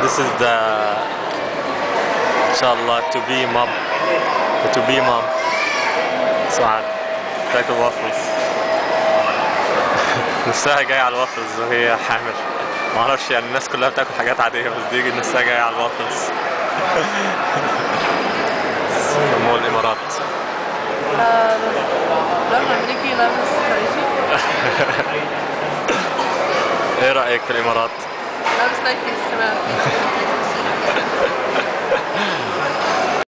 This is the ان شاء الله to be mom the to be mom سعاد تاكل وافلز نفسها جاية على الوافلز وهي حامل معرفش يعني الناس كلها بتاكل حاجات عادية بس دي نفسها جاية على الوافلز مول الإمارات لما امريكي لابس خارجي ايه رأيك في الإمارات؟ لابس نايكيز كمان